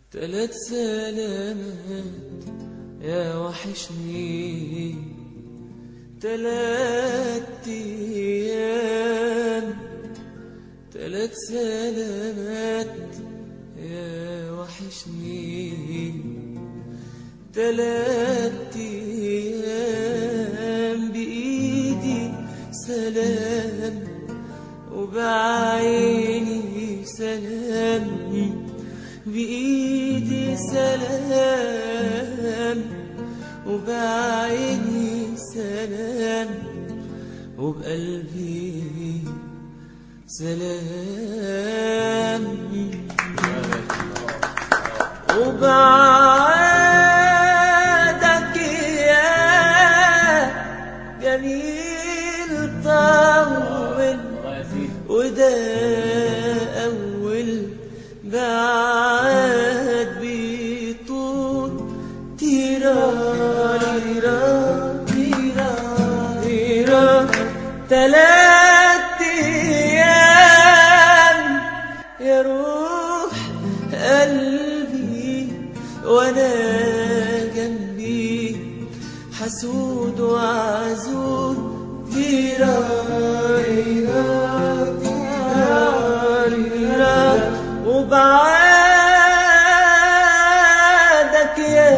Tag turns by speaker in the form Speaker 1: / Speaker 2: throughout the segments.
Speaker 1: تلات سلامات يا وحشني تلات ايام تلات سلامات يا وحشني تلات ايام بايدي سلام وبعيني سلام بإيدي سلام وبعيني سلام وبقلبي سلام وبعدك يا جميل طول وده أول بعد بيطول تيرا تيرا تيرا تيرا تلات أيام يا روح قلبي وأنا جنبي حسود وعزول تيرا تيرا تيرا وبعادك يا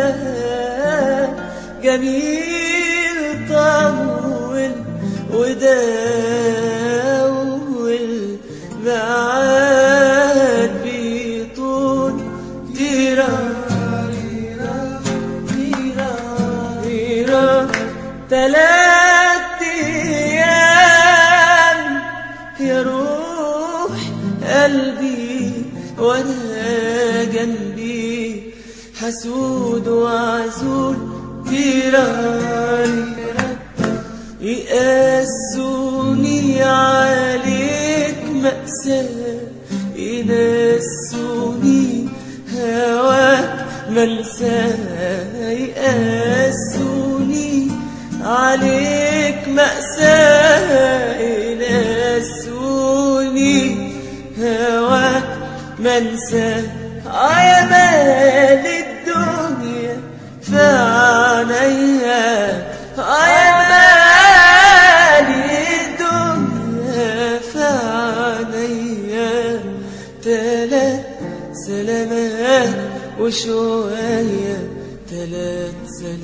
Speaker 1: جميل طول وداول بعاد بيطول تيرا تيرا تيرا تلات ايام يا روح قلبي وانا جنبي حسود وعزول تيران يقاسوني عليك مأساة ينسوني هواك منساه يقاسوني عليك مأساة ينسوني هواك منسى يا مال الدنيا فعنيا يا مال الدنيا فعنيا تلات سلامات وشوية تلات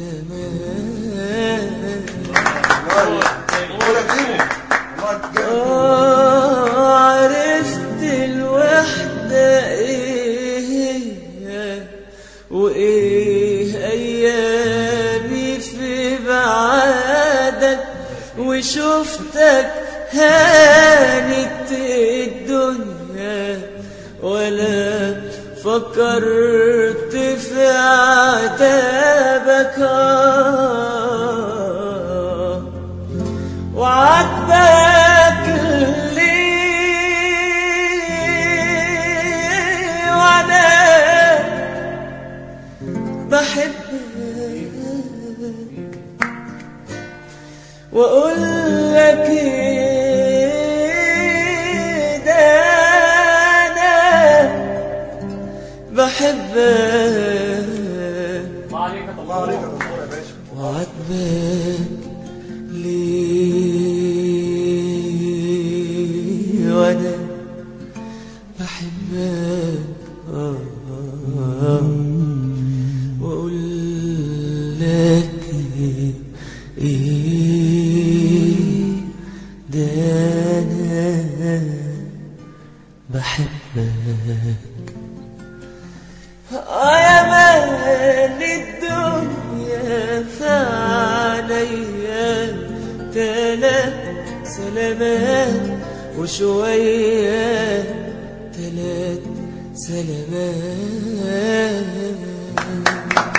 Speaker 1: سلامات
Speaker 2: ولا تجيبه والله تجيبه
Speaker 1: آه، عرفت الوحدة ايه هي وايه ايامي في بعادك وشفتك هانت الدنيا ولا فكرت في عتابك آه وعاتبك ليه وانا بحبك واقول لك إيه ده انا بحبك
Speaker 2: الله عليك يا دكتور يا باشا
Speaker 1: وعاتبك ليه وانا بحبك آه، آه، واقول لك ايه ده انا بحبك يا مال الدنيا فعليا تلات سلامات وشوية تلات سلامات